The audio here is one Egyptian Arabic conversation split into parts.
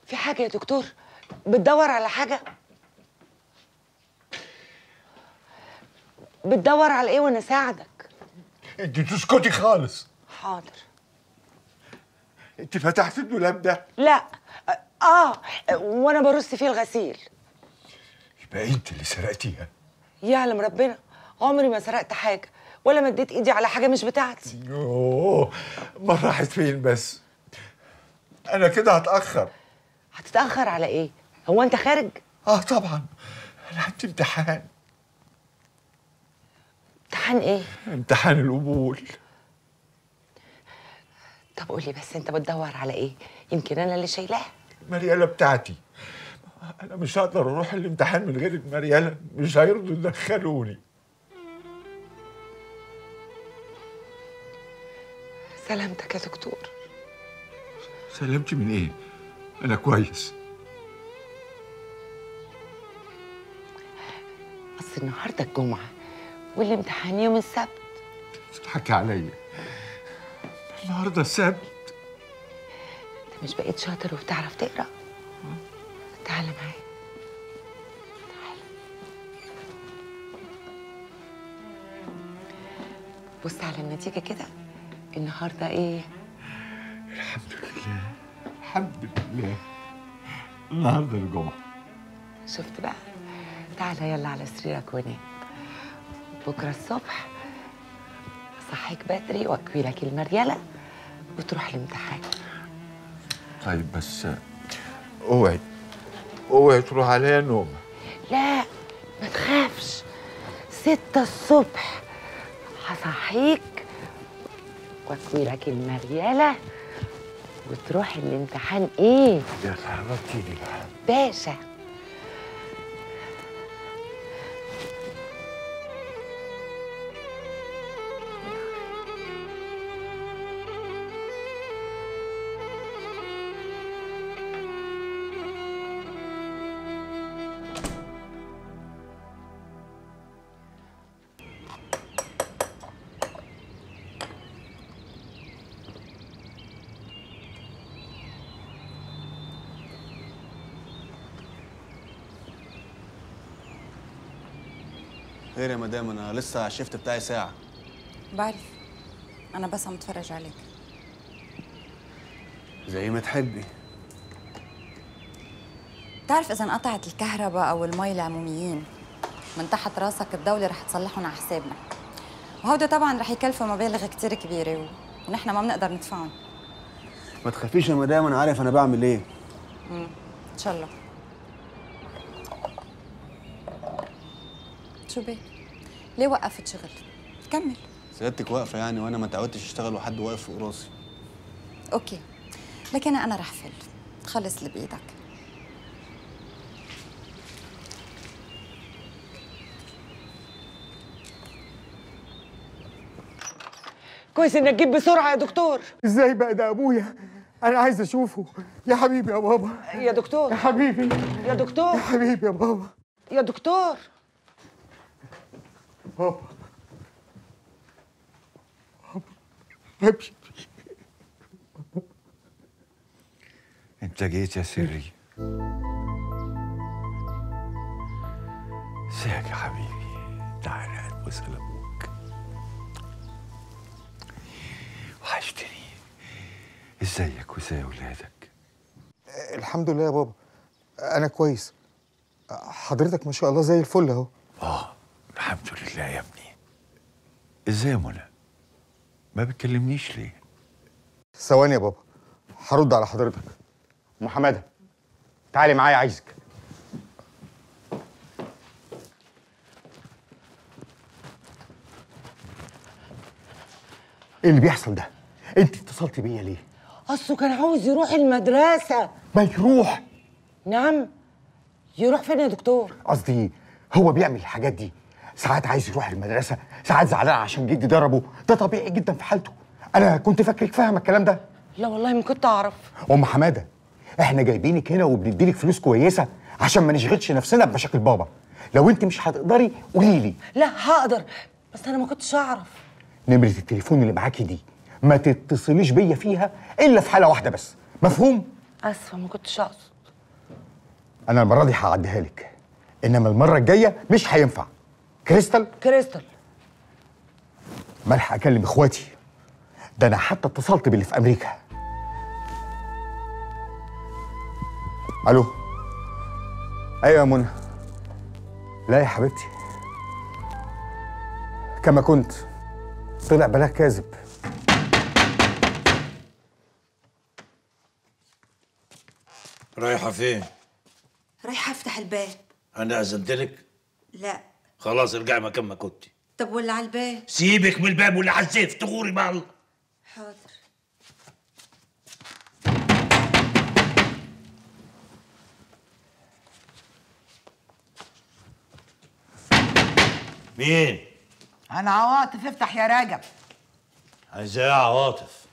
في حاجه يا دكتور بتدور على حاجه بتدور على ايه وانا اساعدك انت تسكتي خالص حاضر انت فتحت الدولاب ده لا اه وانا برص فيه الغسيل يبقى انت اللي سرقتيها يعلم ربنا عمري ما سرقت حاجه ولا مديت ايدي على حاجه مش بتاعتي يوه ما راحت فين بس انا كده هتاخر هتتاخر على ايه هو انت خارج اه طبعا انا عندي امتحان امتحان ايه امتحان القبول طب قولي بس انت بتدور على ايه يمكن انا اللي شايلاها مريالة بتاعتي انا مش هقدر اروح الامتحان من غير المريالة مش هيرضوا يدخلوني سلامتك يا دكتور سلامتي من ايه انا كويس بس النهارده الجمعه والامتحان يوم السبت تضحكي عليا النهارده السبت انت مش بقيت شاطر وبتعرف تقرا تعالى معايا تعالى بص على النتيجه كده النهارده ايه الحمد لله الحمد لله النهارده الجمعة شفت بقى تعالى يلا على سريرك ونام بكره الصبح صحيك بدري واكوي لك المريله وتروح الامتحان طيب بس اوعي اوعي تروح عليا نوم لا ما تخافش ستة الصبح هصحيك واكوي لك المريله وتروح الامتحان ايه يا خربتيني بقى باشا خير يا مدام انا لسه على الشيفت بتاعي ساعه بعرف أنا بس عم اتفرج عليك زي ما تحبي بتعرف إذا انقطعت الكهرباء أو المي العموميين من تحت راسك الدولة رح تصلحهم على حسابنا وهودي طبعا رح يكلفوا مبالغ كتير كبيرة و... ونحن ما بنقدر ندفعهم ما تخافيش يا مدام انا عارف انا بعمل ايه إن شاء الله شو بك؟ ليه وقفت شغل؟ كمل سيادتك واقفه يعني وانا ما تعودتش اشتغل وحد واقف فوق راسي أوكي لكن أنا رح فل تخلص اللي بإيدك كويس انك جيت بسرعه يا دكتور ازاي بقى ده ابويا انا عايز اشوفه يا حبيبي يا بابا يا دكتور يا حبيبي يا دكتور يا حبيبي يا بابا يا دكتور بابا بابا انت جيت يا سري ازيك يا حبيبي تعالى ابوس على ابوك وحشتني ازيك وازاي اولادك الحمد لله يا بابا انا كويس حضرتك ما شاء الله زي الفل اهو اه الحمد لله يا ابني ازاي يا منى ما بتكلمنيش ليه ثواني يا بابا هرد على حضرتك ام حماده تعالي معايا عايزك ايه اللي بيحصل ده انت اتصلتي بيا ليه اصله كان عاوز يروح المدرسه ما يروح نعم يروح فين يا دكتور قصدي هو بيعمل الحاجات دي ساعات عايز يروح المدرسه ساعات زعلان عشان جدي ضربه ده طبيعي جدا في حالته انا كنت فاكرك فاهمه الكلام ده لا والله ما كنت اعرف ام حماده احنا جايبينك هنا وبنديلك فلوس كويسه عشان ما نشغلش نفسنا بمشاكل بابا لو انت مش هتقدري قولي لي لا هقدر بس انا ما كنتش اعرف نمره التليفون اللي معاكي دي ما تتصليش بيا فيها الا في حاله واحده بس مفهوم اسفه ما كنتش اقصد انا المره دي هعديها لك انما المره الجايه مش هينفع كريستال كريستال ملحق اكلم اخواتي ده انا حتى اتصلت باللي في امريكا الو ايوه يا منى لا يا حبيبتي كما كنت طلع بلاك كاذب رايحة فين؟ رايحة افتح الباب أنا أذنت لك؟ لا خلاص ارجعي مكان ما كنت طب ولا على الباب سيبك من الباب ولا على الزيف تغوري مع الله حاضر مين؟ انا عواطف افتح يا رجب عايزة إيه يا عواطف؟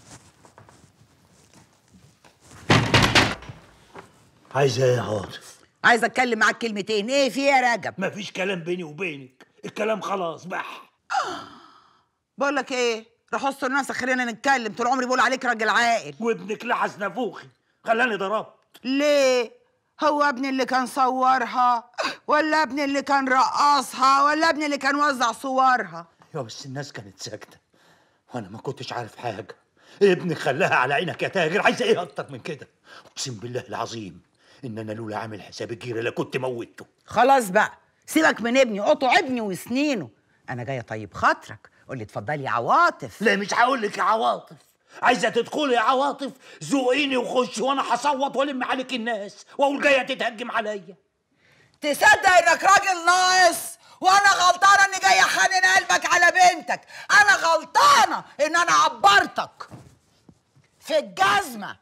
عايزة إيه يا عواطف؟ عايز اتكلم معاك كلمتين ايه في إيه يا رجب مفيش كلام بيني وبينك الكلام خلاص بح بقول لك ايه روح استر نفسك خلينا نتكلم طول عمري بقول عليك راجل عاقل وابنك لحس نافوخي خلاني ضربت ليه هو ابني اللي كان صورها ولا ابني اللي كان رقصها ولا ابني اللي كان وزع صورها يا بس الناس كانت ساكتة وأنا ما كنتش عارف حاجة ابنك خلاها على عينك يا تاجر عايزة إيه أكتر من كده؟ أقسم بالله العظيم إن أنا لولا عامل حساب الجيرة لا كنت موتته خلاص بقى سيبك من ابني قطع ابني وسنينه انا جايه طيب خاطرك قول لي اتفضلي يا عواطف لا مش هقول لك يا عواطف عايزه تدخلي يا عواطف زوقيني وخش وانا هصوت والم عليك الناس واقول جايه تتهجم عليا تصدق انك راجل ناقص وانا غلطانه اني جايه حنن قلبك على بنتك انا غلطانه ان انا عبرتك في الجزمه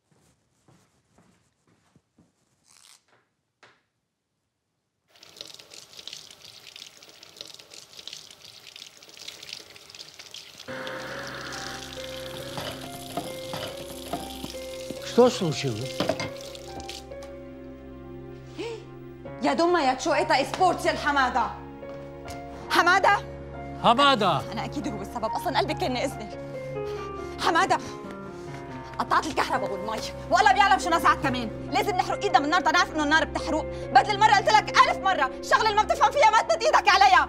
Что случилось? يا دمى يا تشوقتا سبورتس يا الحماده حماده حمادة انا اكيد هو السبب اصلا قلبي كان ناقصني حماده قطعت الكهرباء والمي والله بيعلم شو نزعت كمان لازم نحرق ايدنا من النار تنعرف انه النار بتحرق بدل المره قلت لك الف مره الشغله اللي ما بتفهم فيها ما تمد ايدك عليها